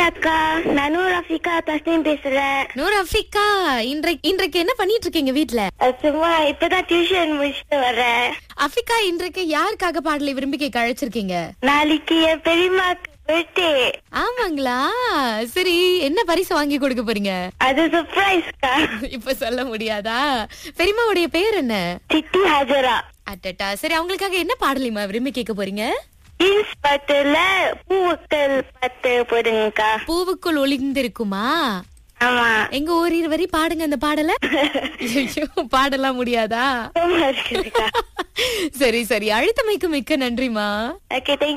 அக்கா நானும் ரஃபிகா தஸ்னீம் பேசுறேன் நூறு அஃபிகா இன்றைக்கு இன்றைக்கு என்ன பண்ணிட்டு இருக்கீங்க வீட்ல அஹ் சும்மா இப்பதான் டியூஷன் முடிச்சுட்டு வர்றேன் அஃபிகா இன்றைக்கு யாருக்காக பாடலை விரும்பி கேட்க அழைச்சிருக்கீங்க நாளைக்கு என் பெரியம்மாக்கு பர்த்டே ஆமாங்களா சரி என்ன பரிசு வாங்கி கொடுக்க போறீங்க அது சர்ப்ரைஸ்க்கா இப்ப சொல்ல முடியாதா பெரியம்மாவுடைய பேர் என்ன சித்தி ஹாஜரா அட்டட்டா சரி அவங்களுக்காக என்ன பாடலைமா விரும்பி கேட்க போறீங்க ஜீன்ஸ் பாட்டுல பூக்கள் பாட்டு போடுங்கக்கா பூவுக்குள் ஒளிந்திருக்குமா ஆமா எங்க ஓரிரு வரி பாடுங்க அந்த பாடல ஐயோ பாடலாம் முடியாதா சும்மா இருக்குதுக்கா சரி சரி அழுத்தமைக்கு மிக்க நன்றிமா ஓகே தேங்க்